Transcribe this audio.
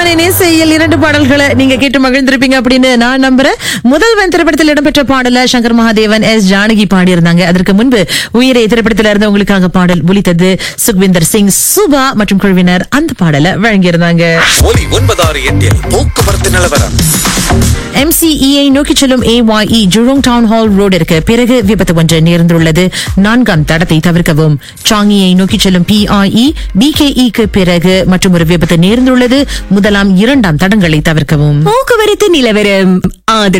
இசைஞானின் இசையில் இரண்டு பாடல்களை நீங்க கேட்டு மகிழ்ந்திருப்பீங்க அப்படின்னு நான் நம்புறேன் முதல்வன் திரைப்படத்தில் இடம்பெற்ற பாடல சங்கர் மகாதேவன் எஸ் ஜானகி பாடியிருந்தாங்க அதற்கு முன்பு உயிரை திரைப்படத்தில் இருந்து உங்களுக்காக பாடல் ஒலித்தது சுக்விந்தர் சிங் சுபா மற்றும் குழுவினர் அந்த பாடலை வழங்கியிருந்தாங்க ஒலி ஒன்பதாறு எட்டில் போக்குவரத்து நிலவரம் எம்சிஇஐ நோக்கி செல்லும் ஏஒய்இ ஜுரோங் டவுன் ஹால் ரோடிற்கு பிறகு விபத்து ஒன்று நேர்ந்துள்ளது நான்காம் தடத்தை தவிர்க்கவும் சாங்கியை நோக்கி செல்லும் பிஐஇ பிகேஇக்கு பிறகு மற்றும் ஒரு விபத்து நேர்ந்துள்ளது முதலாம் இரண்டாம் தடங்களை தவிர்க்கவும் போக்குவரத்து நிலவரம் ஆதரவு